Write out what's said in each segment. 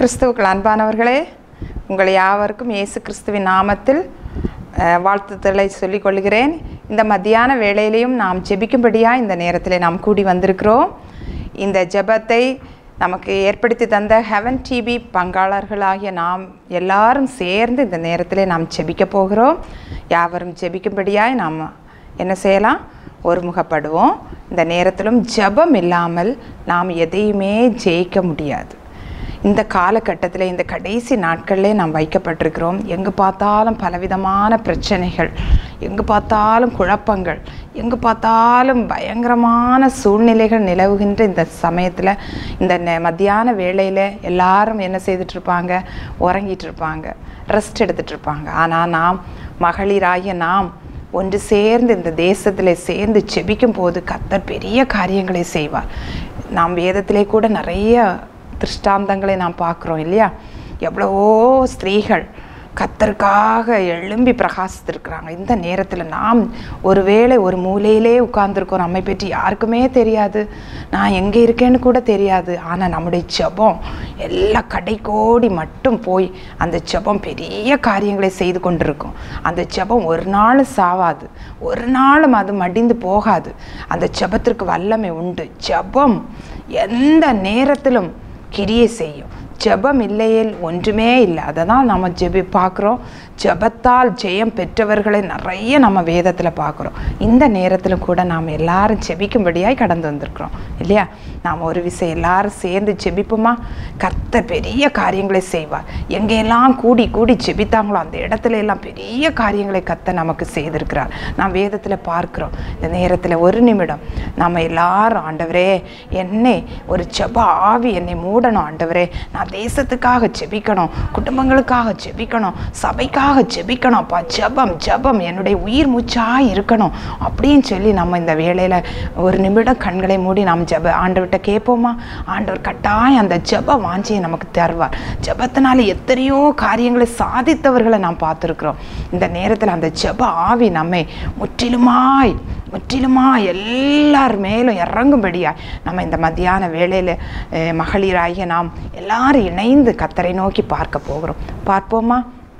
கிறிஸ்துவுக்கள் அன்பானவர்களே உங்கள் யாவருக்கும் இயேசு கிறிஸ்துவின் நாமத்தில் அஹ், வாழ்த்துதலை சொல்லிக் கொள்கிறேன் இந்த மத்தியான வேளையிலையும் நாம் ஜெபிக்கும்படியாக இந்த நேரத்தில் நாம் கூடி வந்திருக்கிறோம் இந்த ஜெபத்தை நமக்கு ஏற்படுத்தி தந்த ஹெவன் டிவி பங்காளர்களாகிய நாம் எல்லாரும் சேர்ந்து இந்த நேரத்தில் நாம் ஜெபிக்க போகிறோம் யாவரும் ஜெபிக்கும்படியாய் நாம் என்ன செய்யலாம் ஒருமுகப்படுவோம் இந்த நேரத்திலும் ஜெபம் இல்லாமல் நாம் எதையுமே ஜெயிக்க முடியாது இந்த காலகட்டத்தில் இந்த கடைசி நாட்களிலே நாம் வைக்கப்பட்டிருக்கிறோம் எங்கே பார்த்தாலும் பலவிதமான பிரச்சனைகள் எங்கே பார்த்தாலும் குழப்பங்கள் எங்கே பார்த்தாலும் பயங்கரமான சூழ்நிலைகள் நிலவுகின்ற இந்த சமயத்தில் இந்த நெ- மத்தியான வேளையில் எல்லாரும் என்ன செய்துட்டு இருப்பாங்க உறங்கிட்டு இருப்பாங்க ரெஸ்ட் எடுத்துட்டு இருப்பாங்க ஆனால் நாம் மகளிராகிய நாம் ஒன்று சேர்ந்து இந்த தேசத்தில் சேர்ந்து செபிக்கும் போது கர்த்தர் பெரிய காரியங்களை செய்வார் நாம் வேதத்திலே கூட நிறைய திருஷ்டாந்தங்களை நாம் பார்க்குறோம் இல்லையா எவ்வளவோ ஸ்திரீகள் கத்தருக்காக எழும்பி பிரகாசித்திருக்கிறாங்க இந்த நேரத்தில் நாம் ஒருவேளை ஒரு மூலையிலே உட்கார்ந்துருக்கோம் நம்மை பற்றி யாருக்குமே தெரியாது நான் எங்கே இருக்கேன்னு கூட தெரியாது ஆனால் நம்முடைய ஜெபம் எல்லா கடைக்கோடி மட்டும் போய் அந்த ஜெபம் பெரிய காரியங்களை செய்து கொண்டிருக்கும் அந்த ஜெபம் ஒரு நாளும் சாவாது ஒரு நாளும் அது மடிந்து போகாது அந்த ஜெபத்திற்கு வல்லமை உண்டு ஜெபம் எந்த நேரத்திலும் கிரியை செய்யும் ஜெபம் இல்லையேல் ஒன்றுமே இல்லை அதை தான் நம்ம ஜெபி பார்க்குறோம் ஜெபத்தால் ஜெயம் பெற்றவர்களை நிறைய நம்ம வேதத்தில் பார்க்குறோம் இந்த நேரத்திலும் கூட நாம் எல்லாரும் ஜெபிக்கும்படியாய் கடந்து வந்திருக்கிறோம் இல்லையா நாம் ஒரு விஷயம் எல்லாரும் சேர்ந்து ஜெபிப்போமா கர்த்தர் பெரிய காரியங்களை செய்வார் எங்கெல்லாம் கூடி கூடி ஜெபித்தாங்களோ அந்த இடத்துல எல்லாம் பெரிய காரியங்களை கர்த்தர் நமக்கு செய்திருக்கிறார் நாம் வேதத்தில் பார்க்கிறோம் இந்த நேரத்தில் ஒரு நிமிடம் நம்ம எல்லாரும் ஆண்டவரே என்னை ஒரு ஜெப ஆவி என்னை மூடணும் ஆண்டவரே நான் தேசத்துக்காக ஜெபிக்கணும் குடும்பங்களுக்காக ஜெபிக்கணும் சபைக்காக ஜெபிக்கணும் அப்பா ஜெபம் ஜெபம் என்னுடைய உயிர் மூச்சாக இருக்கணும் அப்படின்னு சொல்லி நம்ம இந்த வேளையில் ஒரு நிமிடம் கண்களை மூடி நாம் ஜெப ஆண்டவர்கிட்ட கேட்போமா ஆண்டவர் கட்டாயம் அந்த ஜெப வாஞ்சியை நமக்கு தருவார் ஜெபத்தினால எத்தனையோ காரியங்களை சாதித்தவர்களை நாம் பார்த்துருக்குறோம் இந்த நேரத்தில் அந்த ஜெப ஆவி நம்மை முற்றிலுமாய் முற்றிலுமா எல்லார் மேலும் இறங்கும்படியாய் நம்ம இந்த மத்தியான வேளையில் மகளிராகிய நாம் எல்லாரும் இணைந்து கத்தரை நோக்கி பார்க்க போகிறோம் பார்ப்போமா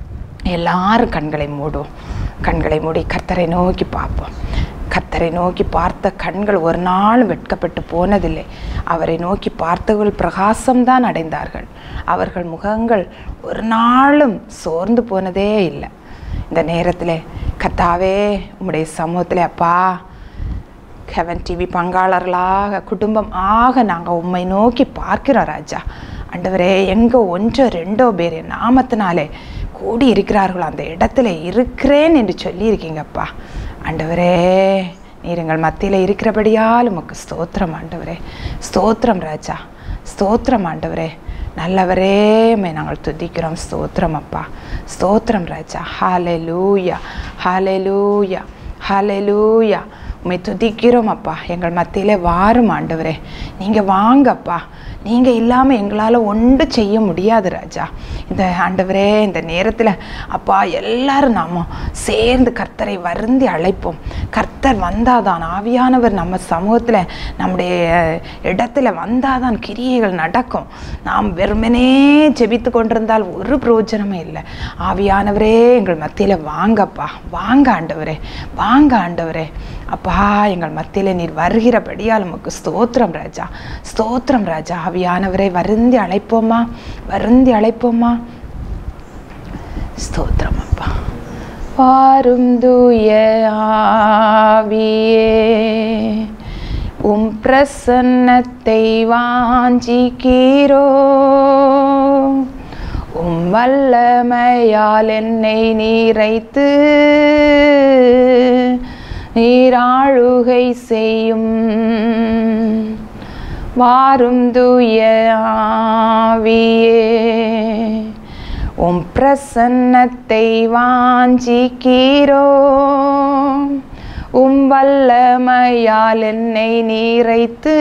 எல்லாரும் கண்களை மூடும் கண்களை மூடி கத்தரை நோக்கி பார்ப்போம் கத்தரை நோக்கி பார்த்த கண்கள் ஒரு நாள் வெட்கப்பட்டு போனதில்லை அவரை நோக்கி பார்த்தவர்கள் பிரகாசம்தான் அடைந்தார்கள் அவர்கள் முகங்கள் ஒரு நாளும் சோர்ந்து போனதே இல்லை இந்த நேரத்தில் கத்தாவே உம்முடைய சமூகத்தில் அப்பா ஹெவன் டிவி பங்காளர்களாக குடும்பம் ஆக நாங்கள் உம்மை நோக்கி பார்க்கிறோம் ராஜா ஆண்டவரே எங்கே ஒன்றோ ரெண்டோ பேர் என் நாமத்தினாலே கூடி இருக்கிறார்களோ அந்த இடத்துல இருக்கிறேன் என்று சொல்லியிருக்கீங்கப்பா ஆண்டவரே நீர் எங்கள் மத்தியில் இருக்கிறபடியால் உமக்கு ஸ்தோத்திரம் ஆண்டவரே ஸ்தோத்திரம் ராஜா ஸ்தோத்திரம் ஆண்டவரே நல்லவரே உம்மை நாங்கள் துதிக்கிறோம் ஸ்தோத்திரம் அப்பா ஸ்தோத்திரம் ராஜா ஹாலே லூயா ஹாலே லூயா ஹாலே லூயா உம்மை துதிக்கிறோம் அப்பா எங்கள் மத்தியிலே வாரும் ஆண்டவரே நீங்கள் வாங்கப்பா நீங்கள் இல்லாமல் எங்களால் ஒன்றும் செய்ய முடியாது ராஜா இந்த ஆண்டவரே இந்த நேரத்தில் அப்பா எல்லாரும் நாம சேர்ந்து கர்த்தரை வருந்தி அழைப்போம் கர்த்தர் வந்தாதான் ஆவியானவர் நம்ம சமூகத்தில் நம்முடைய இடத்துல வந்தாதான் கிரியைகள் நடக்கும் நாம் வெறுமனே ஜெபித்து கொண்டிருந்தால் ஒரு பிரயோஜனமும் இல்லை ஆவியானவரே எங்கள் மத்தியில் வாங்கப்பா வாங்க ஆண்டவரே வாங்க ஆண்டவரே அப்பா எங்கள் மத்தியில் நீர் வருகிறபடியால் உமக்கு ஸ்தோத்திரம் ராஜா ஸ்தோத்திரம் ராஜா ஆவியானவரை வருந்தி அழைப்போமா வருந்தி அழைப்போமா ஸ்தோத்திரம் அப்பா வாரும் தூய ஆவியே உம் பிரசன்னத்தை வாஞ்சிக்கிறோ உம் வல்லமையால் என்னை நீரைத்து நீராழுகை செய்யும் வாரும் தூய ஆவியே உம் பிரசன்னத்தை வாஞ்சிக்கிறோ உம் வல்லமையால் என்னை நீரைத்து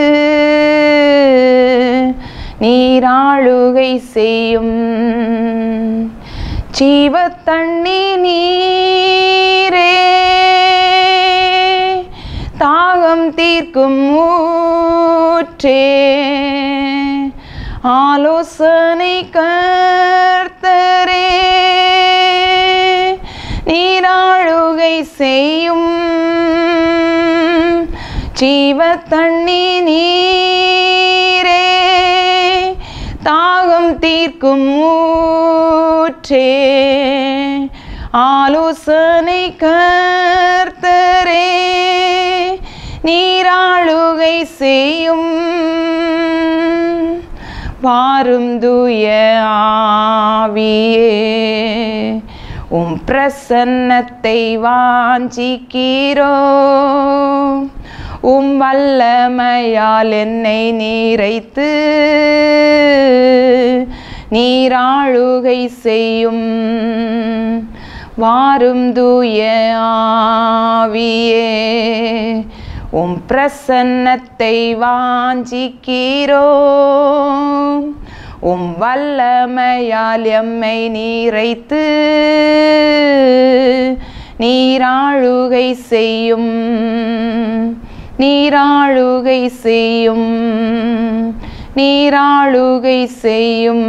நீராழுகை செய்யும் ஜீவ தண்ணி நீரே தாகம் தீர்க்கும் ஊற்றே ஆலோசனை கர்த்தரே நீராழுகை செய்யும் ஜீவ தண்ணி நீரே தாகம் தீர்க்கும் ஊற்றே ஆலோசனை கர்த்தரே நீராழுகை செய்யும் வாரும் தூய ஆவியே உம் பிரசன்னத்தை வாஞ்சிக்கிறோ உம் வல்லமையால் என்னை நீரைத்து நீராழுகை செய்யும் வாரும் தூய ஆவியே உம் பிரசன்னத்தை வாஞ்சிக்கிறோ உம் வல்லமையால் எம்மை நீரைத்து நீராழுகை செய்யும் நீராழுகை செய்யும் நீராழுகை செய்யும்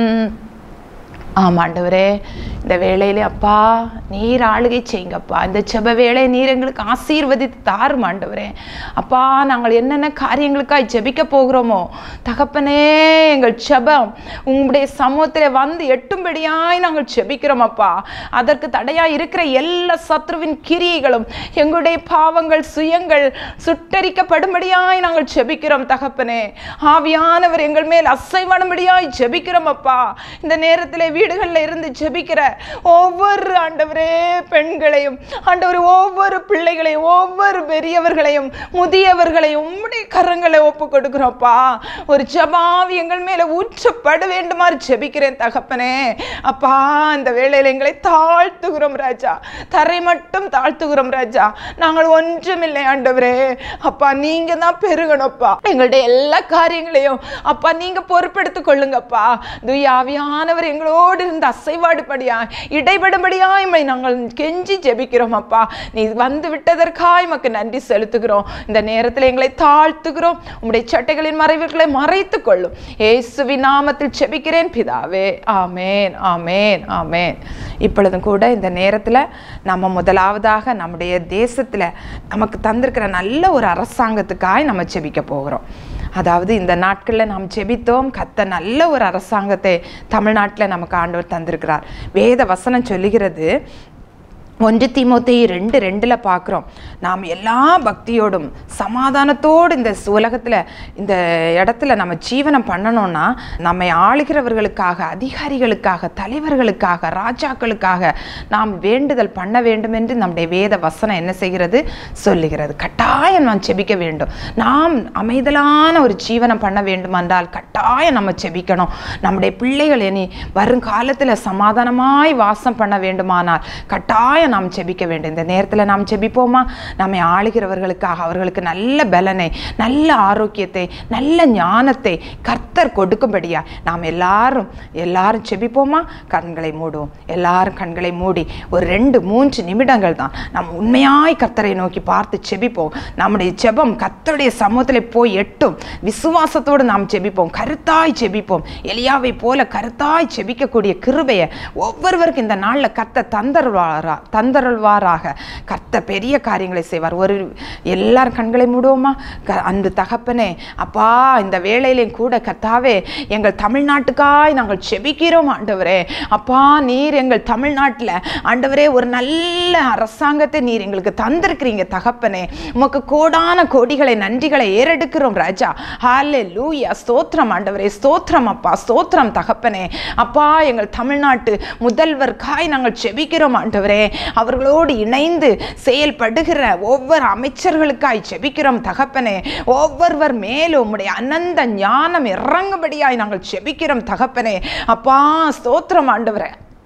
ஆமாண்டவரே இந்த வேளையிலே அப்பா நீர் ஆளுகை செய்யுங்கப்பா இந்த செப வேளை நீர் எங்களுக்கு ஆசீர்வதித்து தாரும் ஆண்டவரே அப்பா நாங்கள் என்னென்ன காரியங்களுக்காய் ஜெபிக்க போகிறோமோ தகப்பனே எங்கள் செபம் உங்களுடைய சமூகத்தில் வந்து எட்டும்படியாய் நாங்கள் ஜெபிக்கிறோம் அப்பா அதற்கு தடையாய் இருக்கிற எல்லா சத்ருவின் கிரியைகளும் எங்களுடைய பாவங்கள் சுயங்கள் சுட்டரிக்கப்படும்படியாய் நாங்கள் ஜெபிக்கிறோம் தகப்பனே ஆவியானவர் எங்கள் மேல் அசைவடும்படியாய் ஜெபிக்கிறோம் அப்பா இந்த நேரத்தில் வீடுகளில் இருந்து ஜெபிக்கிற ஒவ்வொரு ஆண்டவரே பெண்களையும் ஆண்டவர் ஒவ்வொரு பிள்ளைகளையும் ஒவ்வொரு பெரியவர்களையும் முதியவர்களையும் உம்முடைய கரங்களை ஒப்பு கொடுக்குறோம்ப்பா ஒரு ஜபாவி எங்கள் மேல ஊற்றப்பட வேண்டுமாறு ஜெபிக்கிறேன் தகப்பனே அப்பா இந்த வேளையில் எங்களை தாழ்த்துகிறோம் ராஜா தரை மட்டும் தாழ்த்துகிறோம் ராஜா நாங்கள் ஒன்றுமில்லை ஆண்டவரே அப்பா நீங்க தான் பெருகணும்ப்பா எங்களுடைய எல்லா காரியங்களையும் அப்பா நீங்க பொறுப்பெடுத்துக் கொள்ளுங்கப்பா துயாவியானவர் எங்களோடு இருந்து அசைவாடுபடியா இடைபடும்படியாய் உம்மை நாங்கள் கெஞ்சி ஜெபிக்கிறோம் அப்பா நீ வந்து விட்டதற்காய் மக்கு நன்றி செலுத்துகிறோம் இந்த நேரத்தில் எங்களை தாழ்த்துகிறோம் உம்முடைய சட்டைகளின் மறைவுகளை மறைத்துக் கொள்ளும் இயேசுவின் நாமத்தில் ஜெபிக்கிறேன் பிதாவே ஆமேன் ஆமேன் ஆமேன் இப்பொழுதும் கூட இந்த நேரத்தில் நம்ம முதலாவதாக நம்முடைய தேசத்தில் நமக்கு தந்திருக்கிற நல்ல ஒரு அரசாங்கத்துக்காய் நம்ம ஜெபிக்க போகிறோம் அதாவது இந்த நாட்களில் நாம் ஜெபித்தோம் கத்த நல்ல ஒரு அரசாங்கத்தை தமிழ்நாட்டில் நமக்கு ஆண்டவர் தந்திருக்கிறார் வேத வசனம் சொல்லுகிறது ஒன்று தீமோத்தி ரெண்டு ரெண்டில் பார்க்குறோம் நாம் எல்லா பக்தியோடும் சமாதானத்தோடு இந்த உலகத்தில் இந்த இடத்துல நம்ம ஜீவனம் பண்ணணும்னா நம்மை ஆளுகிறவர்களுக்காக அதிகாரிகளுக்காக தலைவர்களுக்காக ராஜாக்களுக்காக நாம் வேண்டுதல் பண்ண வேண்டும் என்று நம்முடைய வேத வசனம் என்ன செய்கிறது சொல்லுகிறது கட்டாயம் நாம் செபிக்க வேண்டும் நாம் அமைதலான ஒரு ஜீவனம் பண்ண வேண்டுமென்றால் கட்டாயம் நம்ம செபிக்கணும் நம்முடைய பிள்ளைகள் இனி வருங்காலத்தில் சமாதானமாய் வாசம் பண்ண வேண்டுமானால் கட்டாயம் நாம் ஜெபிக்க வேண்டும் இந்த நேரத்தில் நாம் ஜெபிப்போமா நம்மை ஆளுகிறவர்களுக்காக அவர்களுக்கு நல்ல பலனை நல்ல ஆரோக்கியத்தை நல்ல ஞானத்தை கர்த்தர் கொடுக்கும்படியா நாம் எல்லாரும் எல்லாரும் ஜெபிப்போமா கண்களை மூடுவோம் எல்லாரும் கண்களை மூடி ஒரு ரெண்டு மூன்று நிமிடங்கள் தான் நாம் உண்மையாய் கர்த்தரை நோக்கி பார்த்து ஜெபிப்போம் நம்முடைய ஜெபம் கர்த்தருடைய சமூகத்தில் போய் எட்டும் விசுவாசத்தோடு நாம் ஜெபிப்போம் கருத்தாய் ஜெபிப்போம் எலியாவை போல கருத்தாய் ஜெபிக்கக்கூடிய கிருபையை ஒவ்வொருவருக்கும் இந்த நாளில் கர்த்த தந்தருவாரா தந்தருள்வாராக கர்த்த பெரிய காரியங்களை செய்வார் ஒரு எல்லாரும் கண்களை மூடுவோமா க அன்பு தகப்பனே அப்பா இந்த வேளையிலையும் கூட கர்த்தாவே எங்கள் தமிழ்நாட்டுக்காய் நாங்கள் செபிக்கிறோம் ஆண்டவரே அப்பா நீர் எங்கள் தமிழ்நாட்டில் ஆண்டவரே ஒரு நல்ல அரசாங்கத்தை நீர் எங்களுக்கு தந்திருக்கிறீங்க தகப்பனே உமக்கு கோடான கோடிகளை நன்றிகளை ஏறெடுக்கிறோம் ராஜா ஹாலே லூயா ஸ்தோத்திரம் ஆண்டவரே ஸ்தோத்திரம் அப்பா ஸ்தோத்திரம் தகப்பனே அப்பா எங்கள் தமிழ்நாட்டு முதல்வர் காய் நாங்கள் செபிக்கிறோம் ஆண்டவரே அவர்களோடு இணைந்து செயல்படுகிற ஒவ்வொரு அமைச்சர்களுக்காய் செபிக்கிறோம் தகப்பனே ஒவ்வொருவர் மேலும் உம்முடைய அனந்த ஞானம் இறங்கும்படியாய் நாங்கள் செபிக்கிறோம் தகப்பனே அப்பா ஸ்தோத்திரம் ஆண்டவரே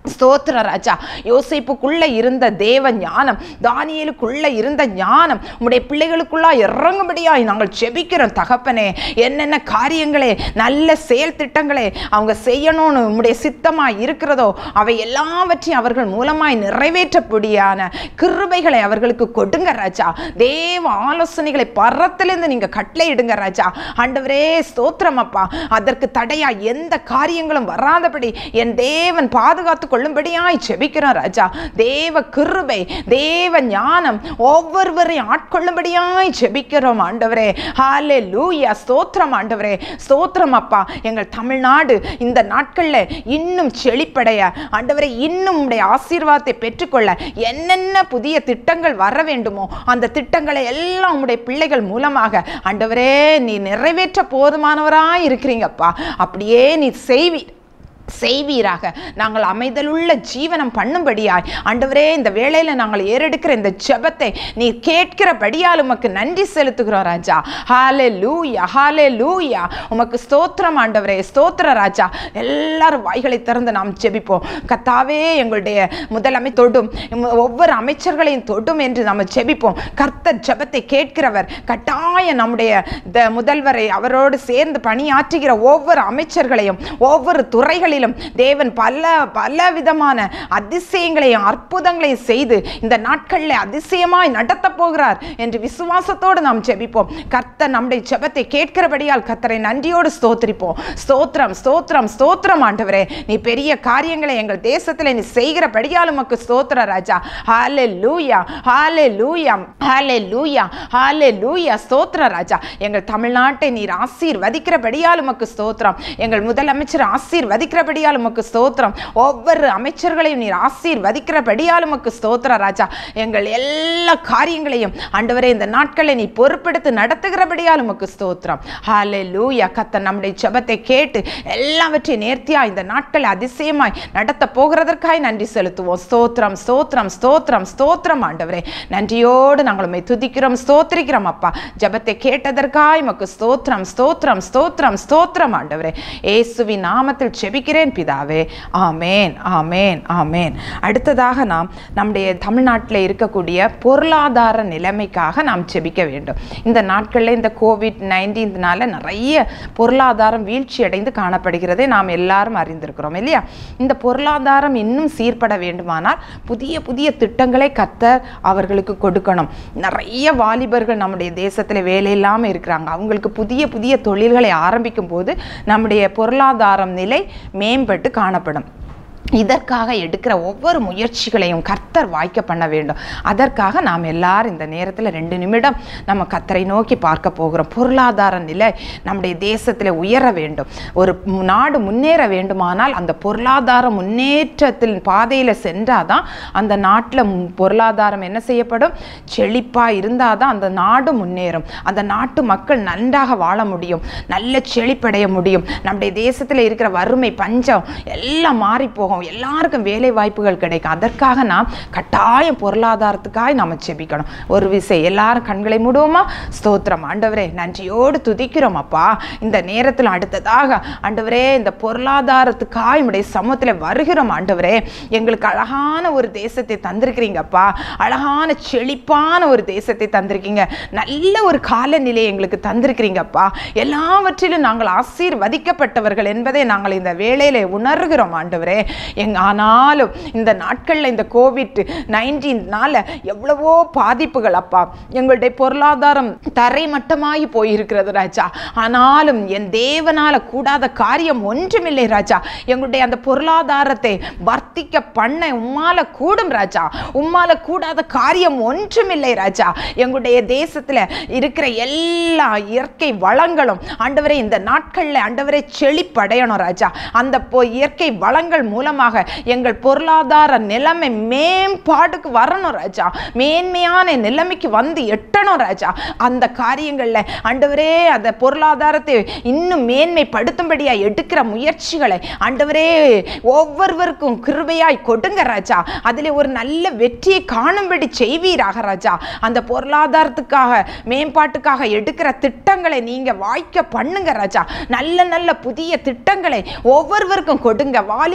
ஸ்தோத்திர ராஜா யோசிப்புக்குள்ள இருந்த தேவ ஞானம் தானியலுக்குள்ள இருந்த ஞானம் உம்முடைய பிள்ளைகளுக்குள்ளா இறங்கும்படியாய் நாங்கள் செபிக்கிறோம் தகப்பனே என்னென்ன காரியங்களே நல்ல செயல் திட்டங்களே அவங்க செய்யணும்னு உம்முடைய சித்தமாய் இருக்கிறதோ அவை எல்லாவற்றையும் அவர்கள் மூலமாய் நிறைவேற்றப்படியான கிருபைகளை அவர்களுக்கு கொடுங்க ராஜா தேவ ஆலோசனைகளை பரத்திலிருந்து நீங்க கட்டளையிடுங்க ராஜா ஆண்டவரே ஸ்தோத்திரம் அப்பா அதற்கு தடையா எந்த காரியங்களும் வராதபடி என் தேவன் பாதுகாத்து கொள்ளும்படியாய் செபிக்கிறோம் ராஜா தேவ கிருபை தேவ ஞானம் ஒவ்வொருவரையும் ஆட்கொள்ளும்படியாய் செபிக்கிறோம் ஆண்டவரே ஹாலே லூயா ஸ்தோத்திரம் ஆண்டவரே ஸ்தோத்திரம் அப்பா எங்கள் தமிழ்நாடு இந்த நாட்கள்ல இன்னும் செழிப்படைய ஆண்டவரே இன்னும் உடைய ஆசீர்வாதத்தை பெற்றுக்கொள்ள என்னென்ன புதிய திட்டங்கள் வர வேண்டுமோ அந்த திட்டங்களை எல்லாம் உம்முடைய பிள்ளைகள் மூலமாக ஆண்டவரே நீ நிறைவேற்ற போதுமானவராய் இருக்கிறீங்கப்பா அப்படியே நீ செய்வி செய்வீராக நாங்கள் அமைதலுள்ள ஜீவனம் பண்ணும்படியாய் ஆண்டவரே இந்த வேளையில நாங்கள் ஏறெடுக்கிற இந்த ஜெபத்தை நீ கேட்கிறபடியால் உமக்கு நன்றி செலுத்துகிறோம் ராஜா ஹாலே லூயா ஹாலே லூயா உமக்கு ஸ்தோத்திரம் ஆண்டவரே ஸ்தோத்திர ராஜா எல்லாரும் வாய்களை திறந்து நாம் ஜெபிப்போம் கத்தாவே எங்களுடைய முதலமை தொடும் உம் ஒவ்வொரு அமைச்சர்களையும் தொடும் என்று நாம் ஜெபிப்போம் கர்த்தர் ஜெபத்தை கேட்கிறவர் கட்டாயம் நம்முடைய இந்த முதல்வரை அவரோடு சேர்ந்து பணியாற்றுகிற ஒவ்வொரு அமைச்சர்களையும் ஒவ்வொரு துறைகளிலும் தேவன் பல பல விதமான அதிசயங்களையும் அற்புதங்களையும் செய்து இந்த நாட்களில் அதிசயமாய் நடத்த போகிறார் என்று விசுவாசத்தோடு நாம் ஜெபிப்போம் கர்த்தர் நம்முடைய ஜெபத்தை கேட்கிறபடியால் கர்த்தரை நன்றியோடு ஸ்தோத்திரிப்போம் ஸ்தோத்திரம் ஸ்தோத்திரம் ஸ்தோத்திரம் ஆண்டவரே நீ பெரிய காரியங்களை எங்கள் தேசத்தில் நீ செய்கிறபடியால் உமக்கு ஸ்தோத்திர ராஜா ஹாலே லூயா ஹாலே லூயா ஹாலே லூயா ஹாலே லூயா ஸ்தோத்திர ராஜா எங்கள் தமிழ்நாட்டை நீர் ஆசீர்வதிக்கிறபடியால் உமக்கு ஸ்தோத்திரம் எங்கள் முதலமைச்சர் ஆசீர்வதிக்கிறபடியால் உமக்கு ஸ்தோத்திரம் ஒவ்வொரு அமைச்சர்களையும் நீர் ஆசீர்வதிக்கிறபடியால் உமக்கு ஸ்தோத்திர ராஜா எங்கள் எல்லா காரியங்களையும் ஆண்டவரே இந்த நாட்களை நீ பொறுப்பெடுத்து நடத்துகிறபடியால் உமக்கு ஸ்தோத்திரம் ஹாலே லூயா கத்த நம்முடைய ஜெபத்தை கேட்டு எல்லாவற்றையும் நேர்த்தியா இந்த நாட்களை அதிசயமாய் நடத்த போகிறதற்காய் நன்றி செலுத்துவோம் ஸ்தோத்திரம் ஸ்தோத்திரம் ஸ்தோத்திரம் ஸ்தோத்திரம் ஆண்டவரே நன்றியோடு நாங்கள் உம்மை துதிக்கிறோம் ஸ்தோத்திரிக்கிறோம் அப்பா ஜெபத்தை கேட்டதற்காய் உமக்கு ஸ்தோத்திரம் ஸ்தோத்திரம் ஸ்தோத்திரம் ஸ்தோத்திரம் ஆண்டவரே இயேசுவின் நாமத்தில் செபிக்கிறேன் பிதாவே ஆமேன் ஆமேன் ஆமேன் அடுத்ததாக நாம் நம்முடைய தமிழ்நாட்டில் இருக்கக்கூடிய பொருளாதார நிலைமைக்காக நாம் செபிக்க வேண்டும் இந்த நாட்களில் இந்த கோவிட் நைன்டீன்னால நிறைய பொருளாதாரம் வீழ்ச்சி அடைந்து காணப்படுகிறதை நாம் எல்லாரும் அறிந்திருக்கிறோம் இல்லையா இந்த பொருளாதாரம் இன்னும் சீர்பட வேண்டுமானால் புதிய புதிய திட்டங்களை கத்தர் அவர்களுக்கு கொடுக்கணும் நிறைய வாலிபர்கள் நம்முடைய தேசத்தில் வேலை இல்லாமல் இருக்கிறாங்க அவங்களுக்கு புதிய புதிய தொழில்களை ஆரம்பிக்கும் போது நம்முடைய பொருளாதாரம் நிலை மேம்பட்டு காணப்படும் இதற்காக எடுக்கிற ஒவ்வொரு முயற்சிகளையும் கர்த்தர் வாய்க்க பண்ண வேண்டும் அதற்காக நாம் எல்லாரும் இந்த நேரத்தில் ரெண்டு நிமிடம் நம்ம கர்த்தரை நோக்கி பார்க்க போகிறோம் பொருளாதார நிலை நம்முடைய தேசத்தில் உயர வேண்டும் ஒரு மு- நாடு முன்னேற வேண்டுமானால் அந்த பொருளாதார முன்னேற்றத்தில் பாதையில் சென்றால் தான் அந்த நாட்டில் பொருளாதாரம் என்ன செய்யப்படும் செழிப்பாக இருந்தால் தான் அந்த நாடு முன்னேறும் அந்த நாட்டு மக்கள் நன்றாக வாழ முடியும் நல்ல செழிப்படைய முடியும் நம்முடைய தேசத்தில் இருக்கிற வறுமை பஞ்சம் எல்லாம் மாறி போகும் எல்லாருக்கும் வேலை வாய்ப்புகள் கிடைக்கும் அதற்காக நாம் கட்டாயம் பொருளாதாரத்துக்காக நாம் செபிக்கணும் ஒரு விசை எல்லாரும் கண்களை மூடுவோமா ஸ்தோத்திரம் ஆண்டவரே நன்றியோடு துதிக்கிறோம் அப்பா இந்த நேரத்தில் அடுத்ததாக ஆண்டவரே இந்த பொருளாதாரத்துக்காக நம்முடைய சமூகத்தில் வருகிறோம் ஆண்டவரே எங்களுக்கு அழகான ஒரு தேசத்தை தந்திருக்கிறீங்கப்பா அழகான செழிப்பான ஒரு தேசத்தை தந்திருக்கீங்க நல்ல ஒரு காலநிலையை எங்களுக்கு தந்திருக்கிறீங்கப்பா எல்லாவற்றிலும் நாங்கள் ஆசீர்வதிக்கப்பட்டவர்கள் என்பதை நாங்கள் இந்த வேளையில உணர்கிறோம் ஆண்டவரே எங் ஆனாலும் இந்த நாட்களில் இந்த கோவிட் நைன்டீன்னால எவ்வளவோ பாதிப்புகள் அப்பா எங்களுடைய பொருளாதாரம் தரைமட்டமாகி போயிருக்கிறது ராஜா ஆனாலும் என் தேவனால கூடாத காரியம் ஒன்றுமில்லை ராஜா எங்களுடைய அந்த பொருளாதாரத்தை வர்த்திக்க பண்ண உம்மால கூடும் ராஜா உம்மால கூடாத காரியம் ஒன்றுமில்லை ராஜா எங்களுடைய தேசத்துல இருக்கிற எல்லா இயற்கை வளங்களும் ஆண்டவரே இந்த நாட்கள்ல ஆண்டவரே செழிப்படையணும் ராஜா அந்த பொ- இயற்கை வளங்கள் மூலமாக எங்கள் பொருளாதார நிலைமை மேம்பாடுக்கு வரணும் ராஜா மேன்மையான நிலைமைக்கு வந்து எட்டணும் ராஜா அந்த காரியங்கள்ல ஆண்டவரே அந்த பொருளாதாரத்தை இன்னும் மேன்மைப்படுத்தும்படியா எடுக்கிற முயற்சிகளை ஆண்டவரே ஒவ்வொருவருக்கும் கிருபையாய் கொடுங்க ராஜா அதிலே ஒரு நல்ல வெற்றியை காணும்படி செய்வீராக ராஜா அந்த பொருளாதாரத்துக்காக மேம்பாட்டுக்காக எடுக்கிற திட்டங்களை நீங்க வாய்க்க பண்ணுங்க ராஜா நல்ல நல்ல புதிய திட்டங்களை ஒவ்வொருவருக்கும் கொடுங்க வாலிபர்களுக்கு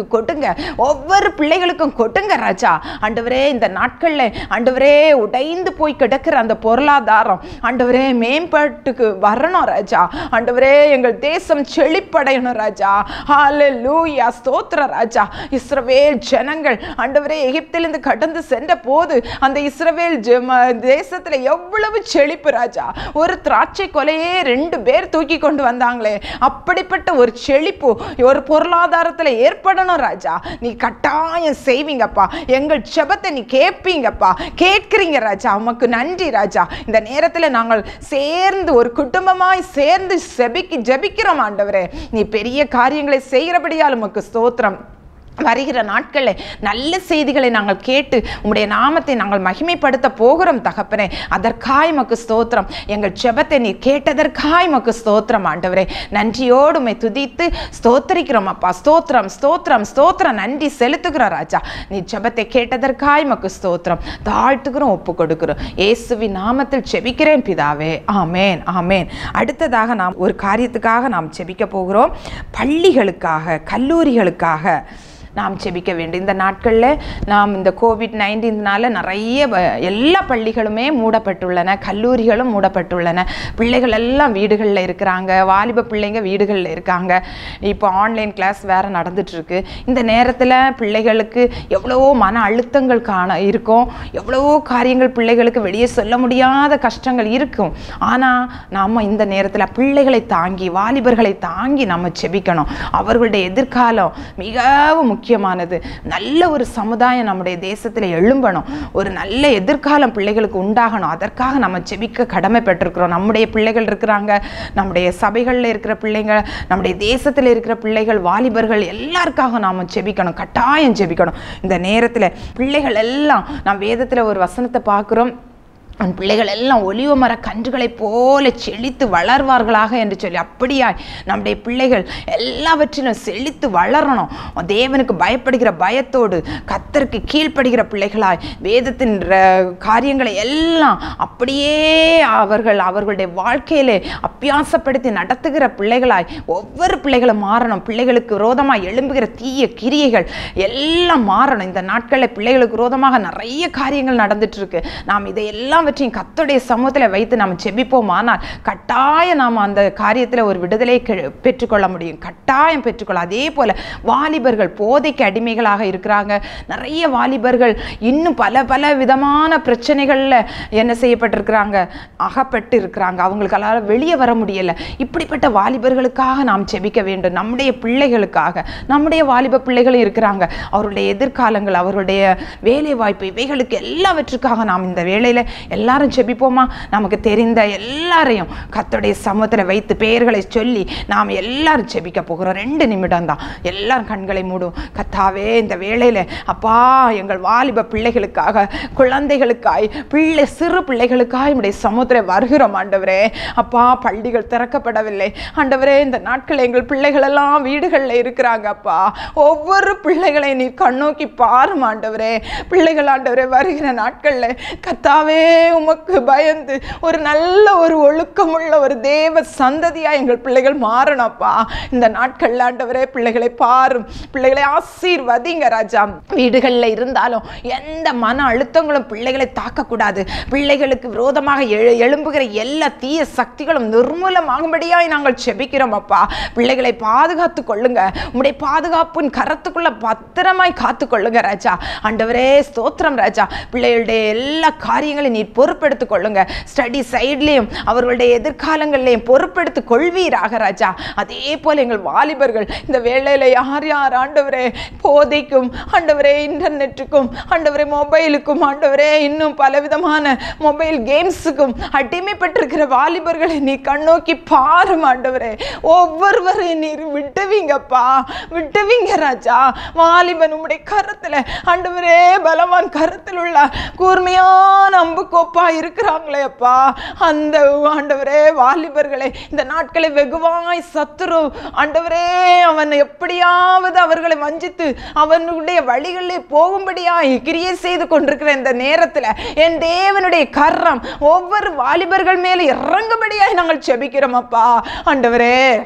பிள்ளைகளுக்கு கொட்டுங்க ஒவ்வொரு பிள்ளைகளுக்கும் கொட்டுங்க ராஜா ஆண்டவரே இந்த நாட்கள்ல ஆண்டவரே உடைந்து போய் கிடக்கிற அந்த பொருளாதாரம் ஆண்டவரே மேம்பாட்டுக்கு வரணும் ராஜா ஆண்டவரே எங்கள் தேசம் செழிப்படையணும் ராஜா ஹalleluya ஸ்தோத்திர ராஜா இஸ்ரவேல் ஜனங்கள் ஆண்டவரே எகிப்திலிருந்து கடந்து சென்ற போது அந்த இஸ்ரவேல் ஜெம- தேசத்துல எவ்வளவு செழிப்பு ராஜா ஒரு திராட்சை கொலையே ரெண்டு பேர் தூக்கி கொண்டு வந்தாங்களே அப்படிப்பட்ட ஒரு செழிப்பு ஒரு பொருளாதாரத்துல ஏற்படணும் ராஜா நீ கட்டாயம் செய்வீங்கப்பா எங்கள் ஜெபத்தை நீ கேட்பீங்கப்பா கேட்கிறீங்க ராஜா உமக்கு நன்றி ராஜா இந்த நேரத்துல நாங்கள் சேர்ந்து ஒரு குடும்பமாய் சேர்ந்து செபிக்கு ஜெபிக்கிறோம் ஆண்டவரே நீ பெரிய காரியங்களை செய்கிறபடியால் உமக்கு ஸ்தோத்திரம் வருகிற நாட்களில் நல்ல செய்திகளை நாங்கள் கேட்டு உம்முடைய நாமத்தை நாங்கள் மகிமைப்படுத்த போகிறோம் தகப்பனே அதற்காய் மக்கு ஸ்தோத்திரம் எங்கள் ஜெபத்தை நீ கேட்டதற்காய் மக்கு ஸ்தோத்திரம் ஆண்டவரே நன்றியோடு உம்மை துதித்து ஸ்தோத்தரிக்கிறோம் அப்பா ஸ்தோத்திரம் ஸ்தோத்திரம் ஸ்தோத்திரம் நன்றி செலுத்துகிறோம் ராஜா நீ ஜெபத்தை கேட்டதற்காய் மக்கு ஸ்தோத்திரம் தாழ்த்துக்கிறோம் ஒப்பு கொடுக்கிறோம் இயேசுவின் நாமத்தில் செபிக்கிறேன் பிதாவே ஆமேன் ஆமேன் அடுத்ததாக நாம் ஒரு காரியத்துக்காக நாம் செபிக்க போகிறோம் பள்ளிகளுக்காக கல்லூரிகளுக்காக நாம் செபிக்க வேண்டும் இந்த நாட்களில் நாம் இந்த கோவிட் நைன்டீன்னால நிறைய வ- எல்லா பள்ளிகளுமே மூடப்பட்டுள்ளன கல்லூரிகளும் மூடப்பட்டுள்ளன பிள்ளைகள் எல்லாம் வீடுகளில் இருக்கிறாங்க வாலிப பிள்ளைங்க வீடுகளில் இருக்காங்க இப்போ ஆன்லைன் கிளாஸ் வேறு நடந்துட்டுருக்கு இந்த நேரத்தில் பிள்ளைகளுக்கு எவ்வளவோ மன அழுத்தங்கள் காண இருக்கும் எவ்வளவோ காரியங்கள் பிள்ளைகளுக்கு வெளியே சொல்ல முடியாத கஷ்டங்கள் இருக்கும் ஆனால் நாம் இந்த நேரத்தில் பிள்ளைகளை தாங்கி வாலிபர்களை தாங்கி நம்ம செபிக்கணும் அவர்களுடைய எதிர்காலம் மிகவும் முக்கியமானது நல்ல ஒரு சமுதாயம் நம்முடைய தேசத்தில் எழும்பணும் ஒரு நல்ல எதிர்காலம் பிள்ளைகளுக்கு உண்டாகணும் அதற்காக நம்ம செபிக்க கடமைப்பட்டிருக்கிறோம் நம்முடைய பிள்ளைகள் இருக்கிறாங்க நம்முடைய சபைகளில் இருக்கிற பிள்ளைங்க நம்முடைய தேசத்தில் இருக்கிற பிள்ளைகள் வாலிபர்கள் எல்லாருக்காக நாம் செபிக்கணும் கட்டாயம் செபிக்கணும் இந்த நேரத்தில் பிள்ளைகள் எல்லாம் நாம் வேதத்தில் ஒரு வசனத்தை பார்க்குறோம் உன் பிள்ளைகள் எல்லாம் ஒலிவ மர கன்றுகளைப் போல செழித்து வளர்வார்களாக என்று சொல்லி அப்படியாய் நம்முடைய பிள்ளைகள் எல்லாவற்றிலும் செழித்து வளரணும் தேவனுக்கு பயப்படுகிற பயத்தோடு கத்தருக்கு கீழ்ப்படுகிற பிள்ளைகளாய் வேதத்தின் ர- காரியங்களை எல்லாம் அப்படியே அவர்கள் அவர்களுடைய வாழ்க்கையிலே அப்பியாசப்படுத்தி நடத்துகிற பிள்ளைகளாய் ஒவ்வொரு பிள்ளைகளும் மாறணும் பிள்ளைகளுக்கு விரோதமாக எழும்புகிற தீய கிரியைகள் எல்லாம் மாறணும் இந்த நாட்களில் பிள்ளைகளுக்கு விரோதமாக நிறைய காரியங்கள் நடந்துட்டு இருக்கு நாம் இதை எல்லாவற்றையும் கத்தோடைய சமூகத்தில் வைத்து நாம் செபிப்போம் ஆனால் கட்டாயம் நாம் அந்த காரியத்தில் ஒரு விடுதலை கெ- பெற்றுக்கொள்ள முடியும் கட்டாயம் பெற்றுக்கொள்ள அதே போல வாலிபர்கள் போதைக்கு அடிமைகளாக இருக்கிறாங்க நிறைய வாலிபர்கள் இன்னும் பல பல விதமான பிரச்சனைகளில் என்ன செய்யப்பட்டிருக்கிறாங்க அகப்பட்டு இருக்கிறாங்க அவங்களுக்கெல்லாம் வெளியே வர முடியல இப்படிப்பட்ட வாலிபர்களுக்காக நாம் செபிக்க வேண்டும் நம்முடைய பிள்ளைகளுக்காக நம்முடைய வாலிப பிள்ளைகளும் இருக்கிறாங்க அவருடைய எதிர்காலங்கள் அவருடைய வேலை வாய்ப்பு இவைகளுக்கு எல்லாவற்றுக்காக நாம் இந்த வேளையில் எல்லாரும் செபிப்போமா நமக்கு தெரிந்த எல்லாரையும் கத்தோடைய சமூகத்தில் வைத்து பெயர்களை சொல்லி நாம் எல்லாரும் செபிக்க போகிறோம் ரெண்டு நிமிடம் தான் எல்லாரும் கண்களை மூடும் கத்தாவே இந்த வேளையில் அப்பா எங்கள் வாலிப பிள்ளைகளுக்காக குழந்தைகளுக்காய் பிள்ளை சிறு பிள்ளைகளுக்காய் உடைய சமுத்திரம் வருகிறோம் ஆண்டவரே அப்பா பள்ளிகள் திறக்கப்படவில்லை ஆண்டவரே இந்த நாட்கள் எங்கள் பிள்ளைகள் எல்லாம் வீடுகளில் இருக்கிறாங்க அப்பா ஒவ்வொரு பிள்ளைகளை நீ கண்ணோக்கி பாரும் ஆண்டவரே பிள்ளைகள் ஆண்டவரே வருகிற நாட்களில் கத்தாவே உமக்கு பயந்து ஒரு நல்ல ஒரு ஒழுக்கமுள்ள ஒரு தேவ சந்ததியா எங்கள் பிள்ளைகள் மாறணும்ப்பா இந்த நாட்கள்ல ஆண்டவரே பிள்ளைகளை பாரும் பிள்ளைகளை ஆசீர்வதிங்க ராஜா வீடுகளில் இருந்தாலும் எந்த மன அழுத்தங்களும் பிள்ளைகளை தாக்கக்கூடாது பிள்ளைகளுக்கு விரோதமாக எழு எழும்புகிற எல்லா தீய சக்திகளும் நிர்மூலமாகும்படியாய் நாங்கள் செபிக்கிறோம் அப்பா பிள்ளைகளை பாதுகாத்து கொள்ளுங்க உம்முடைய பாதுகாப்பின் கரத்துக்குள்ள பத்திரமாய் காத்து கொள்ளுங்க ராஜா ஆண்டவரே ஸ்தோத்திரம் ராஜா பிள்ளைகளுடைய எல்லா காரியங்களையும் நீ பொறுப்பெடுத்துக் கொள்ளுங்க ஸ்டடி சைட்லேயும் அவர்களுடைய எதிர்காலங்கள்லையும் பொறுப்பெடுத்து கொள்வீராக ராஜா அதே போல எங்கள் வாலிபர்கள் இந்த வேளையில யார் யார் ஆண்டவரே போதைக்கும் ஆண்டவரே இன்டர்நெட்டுக்கும் ஆண்டவரே மொபைலுக்கும் ஆண்டவரே இன்னும் பலவிதமான மொபைல் கேம்ஸுக்கும் அடிமைப்பட்டிருக்கிற வாலிபர்களை நீ கண்ணோக்கி பாரும் ஆண்டவரே ஒவ்வொருவரையும் நீர் விட்டுவீங்கப்பா விட்டுவீங்க ராஜா வாலிபன் உம்முடைய கரத்துல ஆண்டவரே பலவான் கரத்தில் உள்ள கூர்மையான அம்பு கோப்பா இருக்கிறாங்களே அப்பா அந்த ஆண்டவரே வாலிபர்களை இந்த நாட்களை வெகுவாய் சத்துரு ஆண்டவரே அவன் எப்படியாவது அவர்களை வஞ்சித்து அவனுடைய வழிகளிலே போகும்படியாய் கிரியை செய்து கொண்டிருக்கிற இந்த நேரத்தில் என் தேவனுடைய கரம் ஒவ்வொரு வாலிபர்கள் மேலே இறங்கும்படியாய் நாங்கள் செபிக்கிறோம் அப்பா ஆண்டவரே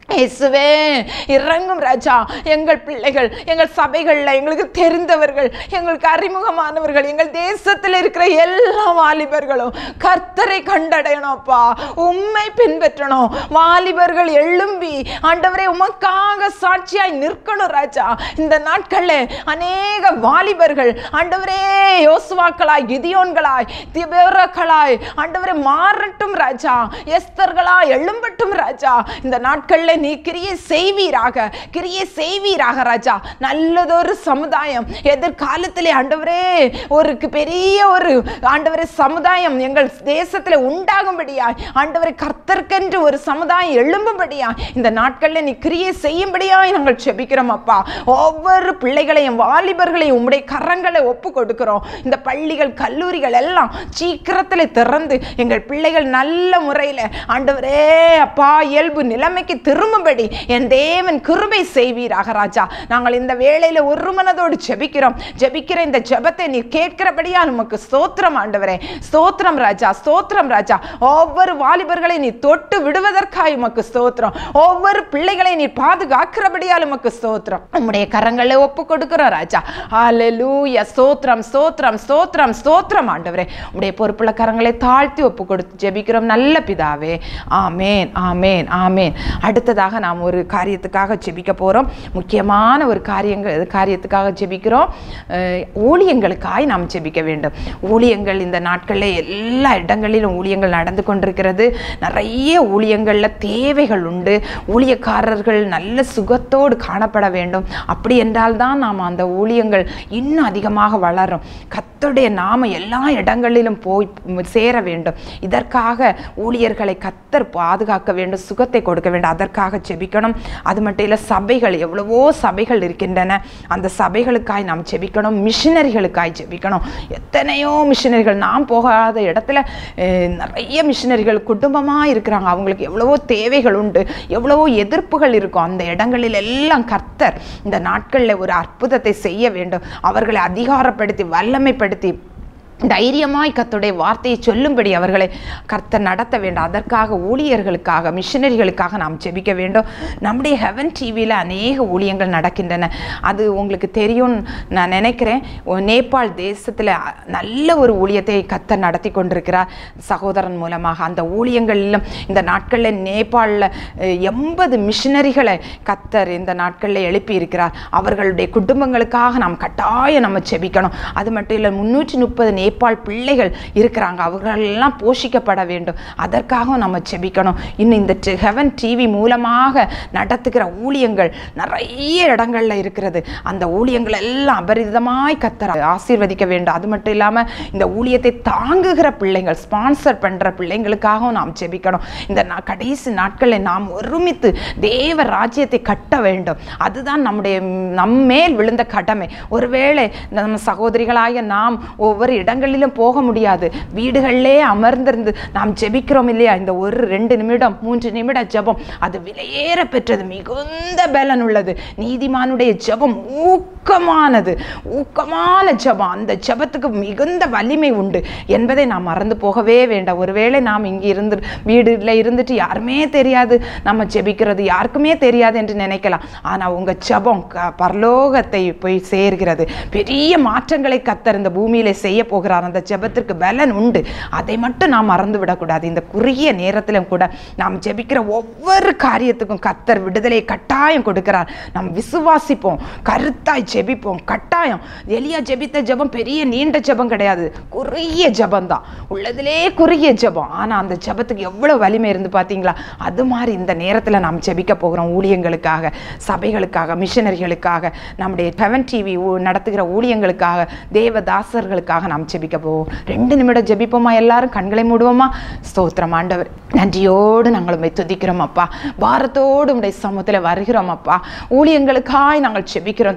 இயேசுவே இறங்கும் ராஜா எங்கள் பிள்ளைகள் எங்கள் சபைகளில் எங்களுக்கு தெரிந்தவர்கள் எங்களுக்கு அறிமுகமானவர்கள் எங்கள் தேசத்தில் இருக்கிற எல்லா வாலிபர்களும் கர்த்தரை கண்டடையணும் அப்பா உம்மை பின்பற்றணும் வாலிபர்கள் எழும்பி ஆண்டவரே உமக்காக சாட்சியாய் நிற்கணும் ராஜா இந்த நாட்கள்ல அநேக வாலிபர்கள் ஆண்டவரே யோசுவாக்களாய் கிதியோன்களாய் திபேரக்களாய் ஆண்டவரே மாறட்டும் ராஜா எஸ்தர்களாய் எழும்பட்டும் ராஜா இந்த நாட்கள்ல நீ கிரியை செய்வீராக கிரியை செய்வீராக ராஜா நல்லதொரு சமுதாயம் எதிர்காலத்திலே ஆண்டவரே ஒரு பெரிய ஒரு ஆண்டவரே சமுதாயம் எங்கள் தேசத்துல உண்டாகும்படியாய் ஆண்டவரை கர்த்தர்க்கென்று ஒரு சமுதாயம் எழும்பும்படியாய் இந்த நாட்கள்ல நீ கிரியை செய்யும்படியாய் நாங்கள் செபிக்கிறோம் அப்பா ஒவ்வொரு பிள்ளைகளையும் வாலிபர்களையும் உம்முடைய கரங்களை ஒப்பு கொடுக்கிறோம் இந்த பள்ளிகள் கல்லூரிகள் எல்லாம் சீக்கிரத்தில் திறந்து எங்கள் பிள்ளைகள் நல்ல முறையில் ஆண்டவரே அப்பா இயல்பு நிலைமைக்கு திரும்பும்படி என் தேவன் கிருபை செய்வீராக ராஜா நாங்கள் இந்த வேளையில ஒரு மனதோடு ஜெபிக்கிறோம் ஜெபிக்கிற இந்த ஜெபத்தை நீ கேட்கிறபடியா நமக்கு ஸ்தோத்திரம் ஆண்டவரே ஸ்தோத்திரம் ராஜா ஸ்தோத்திரம் ராஜா ஒவ்வொரு வாலிபர்களை நீ தொட்டு விடுவதற்காய் உமக்கு ஸ்தோத்திரம் ஒவ்வொரு பிள்ளைகளை நீ பாதுகாக்கிறபடியால் உமக்கு ஸ்தோத்திரம் உம்முடைய கரங்களை ஒப்பு கொடுக்கிறோம் ராஜா ஹalleluya ஸ்தோத்திரம் ஸ்தோத்திரம் ஸ்தோத்திரம் ஸ்தோத்திரம் ஆண்டவரே உம்முடைய பொறுப்புள்ள கரங்களை தாழ்த்தி ஒப்பு கொடுத்து ஜெபிக்கிறோம் நல்ல பிதாவே ஆமேன் ஆமேன் ஆமேன் அடுத்ததாக நாம் ஒரு காரியத்துக்காக ஜெபிக்க போறோம் முக்கியமான ஒரு காரியங்கள் காரியத்துக்காக ஜெபிக்கிறோம் அஹ், ஊழியங்களுக்காய் நாம் ஜெபிக்க வேண்டும் ஊழியங்கள் இந்த நாட்களில் எல்லா இடங்களிலும் ஊழியங்கள் நடந்து கொண்டிருக்கிறது நிறைய ஊழியங்களில் தேவைகள் உண்டு ஊழியக்காரர்கள் நல்ல சுகத்தோடு காணப்பட வேண்டும் அப்படி என்றால் தான் நாம் அந்த ஊழியங்கள் இன்னும் அதிகமாக வளரும் கர்த்தருடைய நாம எல்லா இடங்களிலும் போய் சேர வேண்டும் இதற்காக ஊழியர்களை கத்தர் பாதுகாக்க வேண்டும் சுகத்தை கொடுக்க வேண்டும் அதற்காக ஜெபிக்கணும் அது மட்டும் இல்லை சபைகள் எவ்வளவோ சபைகள் இருக்கின்றன அந்த சபைகளுக்காய் நாம் ஜெபிக்கணும் மிஷினரிகளுக்காய் ஜெபிக்கணும் எத்தனையோ மிஷினரிகள் நாம் போகாத இடத்துல அஹ், நிறைய மிஷினரிகள் குடும்பமாக இருக்கிறாங்க அவங்களுக்கு எவ்வளவோ தேவைகள் உண்டு எவ்வளவோ எதிர்ப்புகள் இருக்கும் அந்த இடங்களில் எல்லாம் கர்த்தர் இந்த நாட்களில் ஒரு அற்புதத்தை செய்ய வேண்டும் அவர்களை அதிகாரப்படுத்தி வல்லமைப்படுத்தி தைரியமாய் கர்த்தருடைய வார்த்தையை சொல்லும்படி அவர்களை கர்த்தர் நடத்த வேண்டும் அதற்காக ஊழியர்களுக்காக மிஷினரிகளுக்காக நாம் ஜெபிக்க வேண்டும் நம்முடைய ஹெவன் டிவியில் அநேக ஊழியங்கள் நடக்கின்றன அது உங்களுக்கு தெரியும் நான் நினைக்கிறேன் ஒ- நேபாள் தேசத்தில் நல்ல ஒரு ஊழியத்தை கர்த்தர் நடத்தி கொண்டிருக்கிறார் சகோதரன் மூலமாக அந்த ஊழியங்களிலும் இந்த நாட்களில் நேபாளில் எண்பது மிஷினரிகளை கர்த்தர் இந்த நாட்களில் எழுப்பி இருக்கிறார் அவர்களுடைய குடும்பங்களுக்காக நாம் கட்டாயம் நம்ம ஜெபிக்கணும் அது மட்டும் இல்லை முன்னூற்றி முப்பது நேபாள் பிள்ளைகள் இருக்கிறாங்க அவர்களெல்லாம் போஷிக்கப்பட வேண்டும் அதற்காகவும் நம்ம ஜெபிக்கணும் இன்னும் இந்த ஹெவன் டிவி மூலமாக நடத்துகிற ஊழியங்கள் நிறைய இடங்கள்ல இருக்கிறது அந்த ஊழியங்கள் எல்லாம் அபரிதமாய் கத்தர் ஆசீர்வதிக்க வேண்டும் அது மட்டும் இல்லாம இந்த ஊழியத்தை தாங்குகிற பிள்ளைகள் ஸ்பான்சர் பண்ற பிள்ளைங்களுக்காகவும் நாம் ஜெபிக்கணும் இந்த நா- கடைசி நாட்களில் நாம் ஒருமித்து தேவ ராஜ்யத்தை கட்ட வேண்டும் அதுதான் நம்முடைய நம்மேல் விழுந்த கடமை ஒருவேளை நம்ம சகோதரிகளாய நாம் ஒவ்வொரு இடங்களிலும் போக முடியாது வீடுகளிலே அமர்ந்திருந்து நாம் ஜெபிக்கிறோம் இல்லையா இந்த ஒரு ரெண்டு நிமிடம் மூன்று நிமிட ஜெபம் அது விலையேற பெற்றது மிகுந்த பலன் உள்ளது நீதிமானுடைய ஜெபம் ஊக்கமானது ஊக்கமான ஜெபம் அந்த ஜெபத்துக்கு மிகுந்த வலிமை உண்டு என்பதை நாம் மறந்து போகவே வேண்டாம் ஒருவேளை நாம் இங்கே இருந்து வீடுல இருந்துட்டு யாருமே தெரியாது நம்ம ஜெபிக்கிறது யாருக்குமே தெரியாது என்று நினைக்கலாம் ஆனால் உங்க ஜெபம் க- பரலோகத்தை போய் சேர்கிறது பெரிய மாற்றங்களை கத்தர் இந்த பூமியில செய்ய போகிறார் அந்த ஜெபத்திற்கு பலன் உண்டு அதை மட்டும் நாம் மறந்து விடக்கூடாது இந்த குறுகிய நேரத்திலும் கூட நாம் ஜெபிக்கிற ஒவ்வொரு காரியத்துக்கும் கத்தர் விடுதலை கட்டாயம் கொடுக்கிறார் நாம் விசுவாசிப்போம் கருத்தாய் ஜெபிப்போம் கட்டாயம் எலியா ஜெபித்த ஜெபம் பெரிய நீண்ட ஜெபம் கிடையாது குறுகிய ஜெபம் தான் உள்ளதிலே குறுகிய ஜெபம் ஆனா அந்த ஜெபத்துக்கு எவ்வளவு வலிமை இருந்து பார்த்தீங்களா அது மாதிரி இந்த நேரத்துல நாம் ஜெபிக்க போகிறோம் ஊழியங்களுக்காக சபைகளுக்காக மிஷனரிகளுக்காக நம்முடைய ஹெவன் டிவி நடத்துகிற ஊழியங்களுக்காக தேவதாசர்களுக்காக நாம் ஜெபிக்க போவோம் ரெண்டு நிமிடம் ஜெபிப்போமா எல்லாரும் கண்களை மூடுவோமா ஸ்தோத்திரம் ஆண்டவர் நன்றியோடு நாங்கள் உம்மை துதிக்கிறோம் அப்பா பாரத்தோடு உடைய சமூகத்தில் வருகிறோம் அப்பா ஊழியங்களுக்காய் நாங்கள் ஜெபிக்கிறோம் தகப்பனே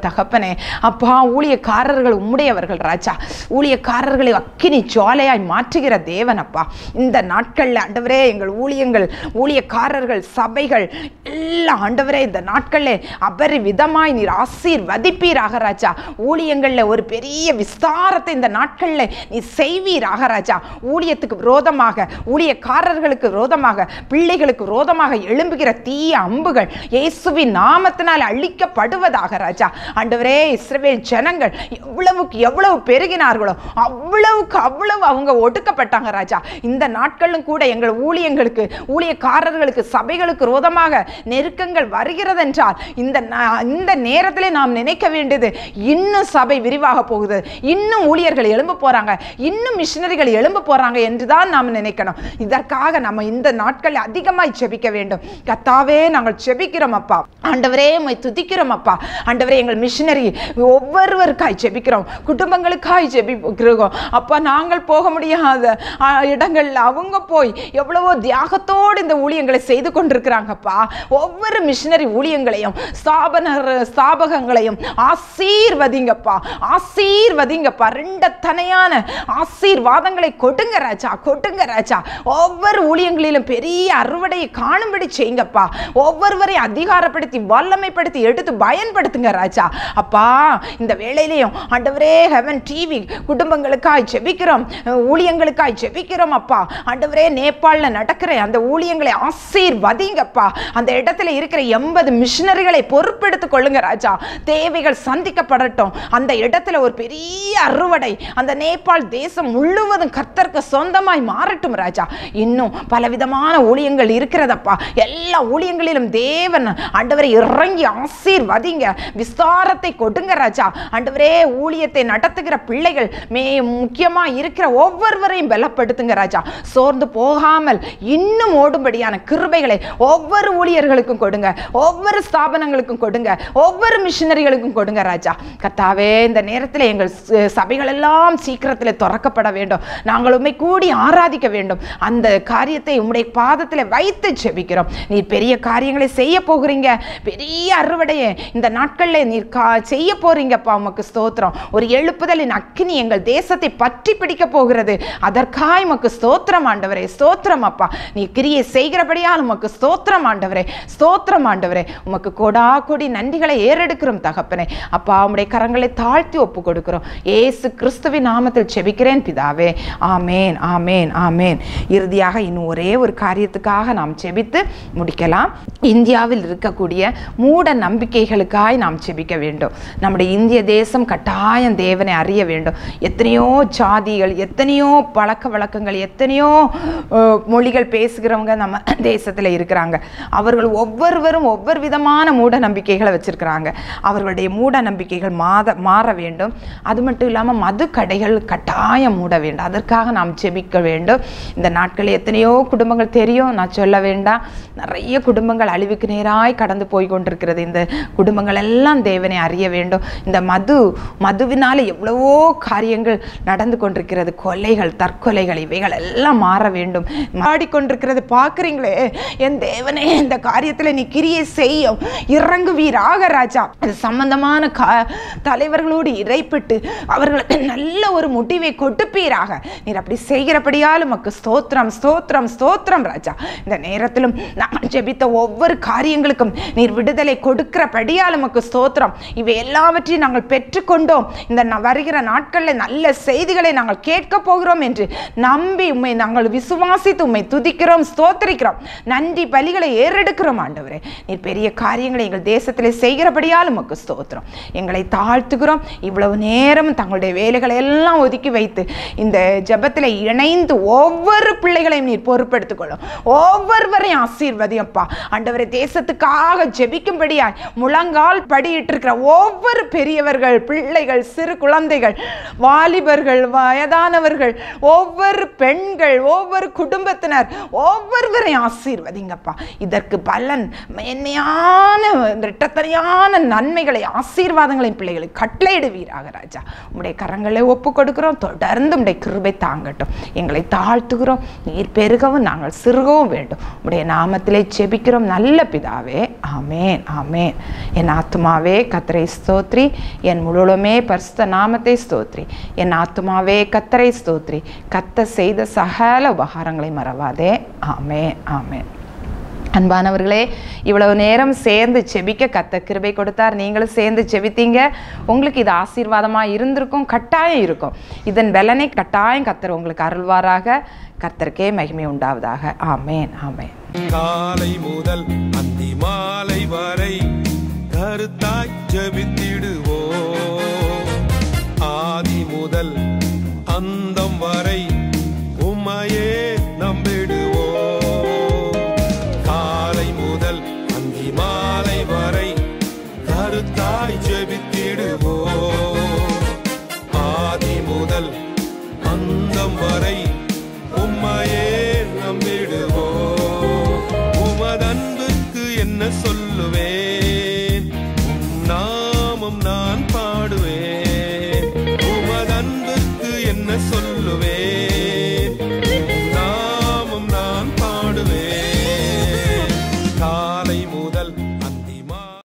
தேவனே அப்பா ஊழியக்காரர்கள் உம்முடையவர்கள் ராஜா ஊழியக்காரர்களை அக்கினி ஜுவாலையாய் மாற்றுகிற தேவன் அப்பா இந்த நாட்களில் ஆண்டவரே எங்கள் ஊழியங்கள் ஊழியக்காரர்கள் சபைகள் எல்லாம் ஆண்டவரே இந்த நாட்களில் அபரிவிதமாய் நீர் ஆசீர்வதிப்பீராக ராஜா ஊழியங்களில் ஒரு பெரிய விஸ்தாரத்தை இந்த நாட்களில் நீ செய்வீராக ராஜா ஊழியத்துக்கு விரோதமாக ஊழியக்காரர்களுக்கு விரோதமாக பிள்ளைகளுக்கு விரோதமாக எழும்புகிற தீய அம்புகள் இயேசுவின் நாமத்தினால் அழிக்கப்படுவதாக ராஜா ஆண்டவரே இஸ்ரவேல் ஜனங்கள் எவ்வளவுக்கு எவ்வளவு பெருகினார்களோ அவ்வளவுக்கு அவ்வளவு அவங்க ஒடுக்கப்பட்டாங்க ராஜா இந்த நாட்களும் கூட எங்கள் ஊழியங்களுக்கு ஊழியக்காரர்களுக்கு சபைகளுக்கு விரோதமாக நெருக்கங்கள் வருகிறது என்றால் இந்த நா- இந்த நேரத்திலே நாம் நினைக்க வேண்டியது இன்னும் சபை விரிவாக போகுது இன்னும் ஊழியர்கள் எழும்ப போறாங்க இன்னும் மிஷினரிகள் எழும்ப போறாங்க என்று தான் நாம் நினைக்கணும் இதற்காக நம்ம இந்த நாட்களில் அதிகமாய் ஜெபிக்க வேண்டும் கத்தாவே நாங்கள் ஜெபிக்கிறோம் அப்பா ஆண்டவரே உம்மை துதிக்கிறோம் அப்பா ஆண்டவரே எங்கள் மிஷினரி ஒவ்வொருவருக்காய் ஜெபிக்கிறோம் குடும்பங்களுக்காய் ஜெபிக்கிறோம் அப்பா நாங்கள் போக முடியாத ஆ, இடங்கள்ல அவங்க போய் எவ்வளவோ தியாகத்தோடு இந்த ஊழியங்களை செய்து கொண்டிருக்கிறாங்கப்பா ஒவ்வொரு மிஷினரி ஊழியங்களையும் ஸ்தாபனர் ஸ்தாபகங்களையும் ஆசீர்வதிங்கப்பா ஆசீர்வதிங்கப்பா ரெண்டத்தனையான ஆசீர்வாதங்களை கொடுங்க ராஜா கொடுங்க ராஜா ஒவ்வொரு ஊழியங்களிலும் பெரிய அறுவடையை காணும்படி செய்யுங்கப்பா ஒவ்வொருவரையும் அதிகாரப்படுத்தி வல்லமைப்படுத்தி எடுத்து பயன்படுத்துங்க ராஜா அப்பா இந்த வேளையிலையும் ஆண்டவரே ஹெவன் டிவி குடும்பங்களுக்காய் ஜெபிக்கிறோம் ஊழியங்களுக்காய் ஜெபிக்கிறோம் அப்பா ஆண்டவரே நேபாளில் நடக்கிற அந்த ஊழியங்களை ஆசீர்வதிங்கப்பா அந்த இடத்துல இருக்கிற எண்பது மிஷினரிகளை பொறுப்பெடுத்துக் கொள்ளுங்க ராஜா தேவைகள் சந்திக்கப்படட்டும் அந்த இடத்துல ஒரு பெரிய அறுவடை அந்த நேபாள் தேசம் முழுவதும் கர்த்தருக்கு சொந்தமாய் மாறட்டும் ராஜா இன்னும் பலவிதமான ஊழியங்கள் இருக்கிறதப்பா எல்லா ஊழியங்களிலும் தேவன் ஆண்டவரை இறங்கி ஆசீர்வதிங்க விஸ்தாரத்தை கொடுங்க ராஜா ஆண்டவரே ஊழியத்தை நடத்துகிற பிள்ளைகள் மே முக்கியமா இருக்கிற ஒவ்வொருவரையும் பலப்படுத்துங்க ராஜா சோர்ந்து போகாமல் இன்னும் ஓடும்படியான கிருபைகளை ஒவ்வொரு ஊழியர்களுக்கும் கொடுங்க ஒவ்வொரு ஸ்தாபனங்களுக்கும் கொடுங்க ஒவ்வொரு மிஷினரிகளுக்கும் கொடுங்க ராஜா கர்த்தாவே இந்த நேரத்தில் எங்கள் ச- சபைகள் எல்லாம் சீக்கிரத்தில் திறக்கப்பட வேண்டும் நாங்கள் உண்மை கூடி ஆராதிக்க வேண்டும் அந்த காரியத்தை உம்முடைய பாதத்தில் வைத்து ஜெபிக்கிறோம் நீர் பெரிய காரியங்களை செய்ய போகிறீங்க பெரிய அறுவடையை இந்த நாட்களில் நீர் கா செய்ய போறீங்கப்பா உமக்கு ஸ்தோத்திரம் ஒரு எழுப்புதலின் அக்கினி எங்கள் தேசத்தை பற்றி பிடிக்க போகிறது அதற்காய் உமக்கு ஸ்தோத்திரம் ஆண்டவரே ஸ்தோத்திரம் அப்பா நீ கிரியை செய்கிறபடியால் உமக்கு ஸ்தோத்திரம் ஆண்டவரே ஸ்தோத்திரம் ஆண்டவரே உமக்கு கோடா கோடி நன்றிகளை ஏறெடுக்கிறோம் தகப்பனே அப்பா உம்முடைய கரங்களை தாழ்த்தி ஒப்பு கொடுக்கிறோம் ஏசு கிறிஸ்துவின் நாமத்தில் செபிக்கிறேன் பிதாவே ஆமேன் ஆமேன் ஆமேன் இறுதியாக இன்னும் ஒரே ஒரு காரியத்துக்காக நாம் செபித்து முடிக்கலாம் இந்தியாவில் இருக்கக்கூடிய மூட நம்பிக்கைகளுக்காய் நாம் செபிக்க வேண்டும் நம்முடைய இந்திய தேசம் கட்டாயம் தேவனை அறிய வேண்டும் எத்தனையோ ஜாதிகள் எத்தனையோ பழக்க வழக்கங்கள் எத்தனையோ அஹ், மொழிகள் பேசுகிறவங்க நம்ம தேசத்தில் இருக்கிறாங்க அவர்கள் ஒவ்வொருவரும் ஒவ்வொரு விதமான மூட நம்பிக்கைகளை வச்சிருக்கிறாங்க அவர்களுடைய மூட நம்பிக்கைகள் மாத மாற வேண்டும் அது மட்டும் இல்லாமல் மது கடைகள் கட்டாயம் மூட வேண்டும் அதற்காக நாம் ஜெபிக்க வேண்டும் இந்த நாட்களில் எத்தனையோ குடும்பங்கள் தெரியும் நான் சொல்ல வேண்டாம் நிறைய குடும்பங்கள் அழிவுக்கு நேராய் கடந்து போய் கொண்டிருக்கிறது இந்த குடும்பங்கள் எல்லாம் தேவனை அறிய வேண்டும் இந்த மது மதுவினால எவ்வளவோ காரியங்கள் நடந்து கொண்டிருக்கிறது கொலைகள் தற்கொலைகள் இவைகள் எல்லாம் மாற வேண்டும் மாடிக்கொண்டிருக்கிறது பார்க்குறீங்களே என் தேவனே இந்த காரியத்தில் நீ கிரியை செய்யும் இறங்குவீராக ராஜா இது சம்பந்தமான கா தலைவர்களோடு இறைப்பட்டு அவர்களுக்கு நல்ல ஒரு முடிவை கொடுப்பீராக நீர் அப்படி செய்கிறபடியால் உமக்கு ஸ்தோத்திரம் ஸ்தோத்திரம் ஸ்தோத்திரம் ராஜா இந்த நேரத்திலும் நான் ஜெபித்த ஒவ்வொரு காரியங்களுக்கும் நீர் விடுதலை கொடுக்கிறபடியால் உமக்கு ஸ்தோத்திரம் இவை எல்லாவற்றையும் நாங்கள் பெற்றுக்கொண்டோம் இந்த ந- வருகிற நாட்களில் நல்ல செய்திகளை நாங்கள் கேட்க போகிறோம் என்று நம்பி உம்மை நாங்கள் விசுவாசித்து உம்மை துதிக்கிறோம் ஸ்தோத்திரிக்கிறோம் நன்றி பலிகளை ஏறெடுக்கிறோம் ஆண்டவரே நீர் பெரிய காரியங்களை எங்கள் தேசத்தில் செய்கிறபடியால் உமக்கு ஸ்தோத்திரம் எங்களை தாழ்த்துகிறோம் இவ்வளவு நேரம் தங்களுடைய வேலைகளை எல்லாம் ஒதுக்கி வைத்து இந்த ஜெபத்தில் இணைந்து ஒவ்வொரு பிள்ளைகளையும் நீர் பொறுப்பெடுத்துக் கொள்ளும் ஒவ்வொருவரையும் ஆசீர்வதியப்பா ஆண்டவரை தேசத்துக்காக ஜெபிக்கும்படியாய் முழங்கால் படியிட்டு இருக்கிற ஒவ்வொரு பெரியவர்கள் பிள்ளைகள் சிறு குழந்தைகள் வாலிபர்கள் வயதானவர்கள் ஒவ்வொரு பெண்கள் ஒவ்வொரு குடும்பத்தினர் ஒவ்வொருவரையும் ஆசீர்வதிங்கப்பா இதற்கு பலன் மேன்மையான இரட்டத்தனையான நன்மைகளை ஆசீர்வாதங்களையும் பிள்ளைகளுக்கு கட்டளையிடுவீராக ராஜா உம்முடைய கரங்களை ஒப்பு கொடுக்கிறோம் தொடர்ந்து உம்முடைய கிருபை தாங்கட்டும் எங்களை தாழ்த்துகிறோம் நீர் பெருகவும் நாங்கள் சிறுகவும் வேண்டும் உம்முடைய நாமத்திலே செபிக்கிறோம் நல்ல பிதாவே ஆமேன் ஆமேன் என் ஆத்துமாவே கத்தரை ஸ்தோத்ரி என் முழுமே பரிசுத்த நாமத்தை ஸ்தோத்ரி என் ஆத்துமாவே கத்தரை ஸ்தோத்ரி கத்த செய்த சகல உபகாரங்களை மறவாதே ஆமே ஆமே அன்பானவர்களே இவ்வளவு நேரம் சேர்ந்து செபிக்க கத்த கிருபை கொடுத்தார் நீங்களும் சேர்ந்து செபித்தீங்க உங்களுக்கு இது ஆசீர்வாதமாக இருந்திருக்கும் கட்டாயம் இருக்கும் இதன் பலனை கட்டாயம் கத்தர் உங்களுக்கு அருள்வாராக கர்த்தருக்கே மகிமை உண்டாவதாக ஆமேன் ஆமேன் காலை முதல் அந்தி மாலை வரை கருத்தாய் ஜெபித்திடுவோ ஆதி முதல் அந்தம் வரை உம்மையே நம்பிடுவோ காலை முதல் அந்தி மாலை வரை கருத்தாய் ஜெபித்திடுவோ